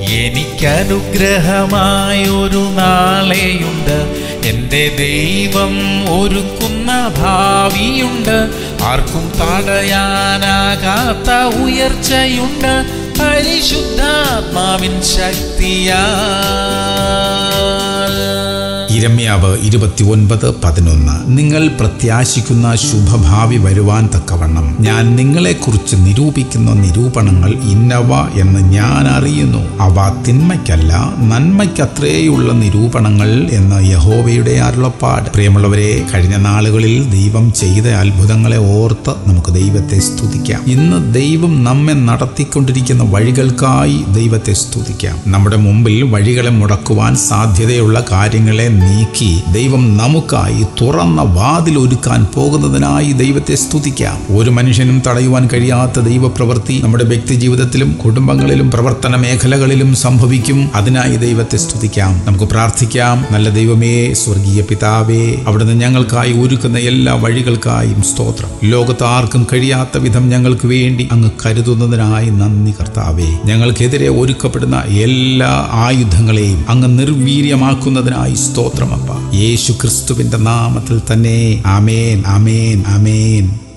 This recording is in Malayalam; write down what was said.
എനിക്കനുഗ്രഹമായൊരു നാളെയുണ്ട് എൻ്റെ ദൈവം ഒരുക്കുന്ന ഭാവിയുണ്ട് ആർക്കും തടയാനാകാത്ത ഉയർച്ചയുണ്ട് പരിശുദ്ധാത്മാവിൻ ശക്തിയാൽ ഇരമ്യാവ് ഇരുപത്തിയൊൻപത് പതിനൊന്ന് നിങ്ങൾ പ്രത്യാശിക്കുന്ന ശുഭഭാവി വരുവാൻ തക്കവണ്ണം ഞാൻ നിങ്ങളെക്കുറിച്ച് നിരൂപിക്കുന്ന നിരൂപണങ്ങൾ ഇന്നവ എന്ന് ഞാൻ അറിയുന്നു അവ തിന്മയ്ക്കല്ല നന്മയ്ക്കത്രേയുള്ള നിരൂപണങ്ങൾ എന്ന് യഹോവയുടെ അരുളപ്പാട് പ്രിയമുള്ളവരെ കഴിഞ്ഞ നാളുകളിൽ ദൈവം ചെയ്ത അത്ഭുതങ്ങളെ ഓർത്ത് നമുക്ക് ദൈവത്തെ സ്തുതിക്കാം ഇന്ന് ദൈവം നമ്മെ നടത്തിക്കൊണ്ടിരിക്കുന്ന വഴികൾക്കായി ദൈവത്തെ സ്തുതിക്കാം നമ്മുടെ മുമ്പിൽ വഴികളെ മുടക്കുവാൻ സാധ്യതയുള്ള കാര്യങ്ങളെ നീക്കി ദൈവം നമുക്കായി തുറന്ന വാതിൽ ഒരുക്കാൻ പോകുന്നതിനായി ദൈവത്തെ സ്തുതിക്കാം ഒരു മനുഷ്യനും തടയുവാൻ കഴിയാത്ത ദൈവപ്രവൃത്തി നമ്മുടെ വ്യക്തി ജീവിതത്തിലും കുടുംബങ്ങളിലും പ്രവർത്തന മേഖലകളിലും സംഭവിക്കും അതിനായി ദൈവത്തെ സ്തുതിക്കാം നമുക്ക് പ്രാർത്ഥിക്കാം നല്ല ദൈവമേ സ്വർഗീയ പിതാവേ അവിടുന്ന് ഞങ്ങൾക്കായി ഒരുക്കുന്ന എല്ലാ വഴികൾക്കായും സ്തോത്രം ലോകത്ത് ആർക്കും കഴിയാത്ത വിധം ഞങ്ങൾക്ക് വേണ്ടി അങ്ങ് കരുതുന്നതിനായി നന്ദി കർത്താവേ ഞങ്ങൾക്കെതിരെ ഒരുക്കപ്പെടുന്ന എല്ലാ ആയുധങ്ങളെയും അങ്ങ് നിർവീര്യമാക്കുന്നതിനായി സ്തോത്രമപ്പ യേശു ക്രിസ്തുവിന്റെ നാമത്തിൽ തന്നെ ആമേൻ ആമേൻ ആമേൻ